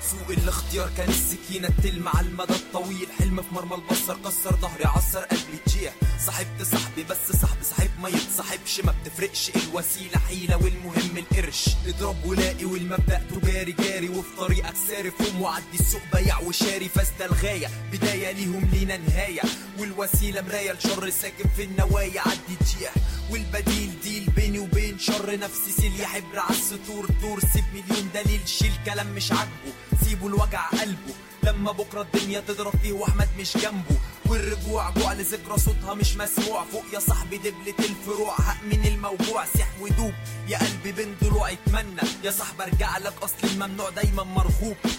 سوء الاختيار كان السكينة تلمع على المدى الطويل حلم في مرمى البصر كسر ظهري عصر قلبي تجيح صاحبت صاحبي بس صاحبي صاحب ما يتصاحبش ما بتفرقش الوسيلة حيلة والمهم القرش اضرب ولاقي والمبدأ تجاري جاري وفي طريقك سارف قوم وعدي السوق بيع وشاري فاسدة الغاية بداية ليهم لينا نهاية والوسيلة مراية الشر ساكن في النوايا عدي تجيح والبديل ديل بيني وبين شر نفسي سيل يا حبر على السطور دور سيب مليون دليل شيل كلام مش عاجبه سيبه الوجع قلبه لما بكره الدنيا تضرب فيه واحمد مش جنبه والرجوع جوع لذكرى صوتها مش مسموع فوق يا صاحبي دبلة الفروع حق من الموجوع سيح ودوب يا قلبي بين ضلوع اتمنى يا صاحبي ارجع لك اصل الممنوع دايما مرغوب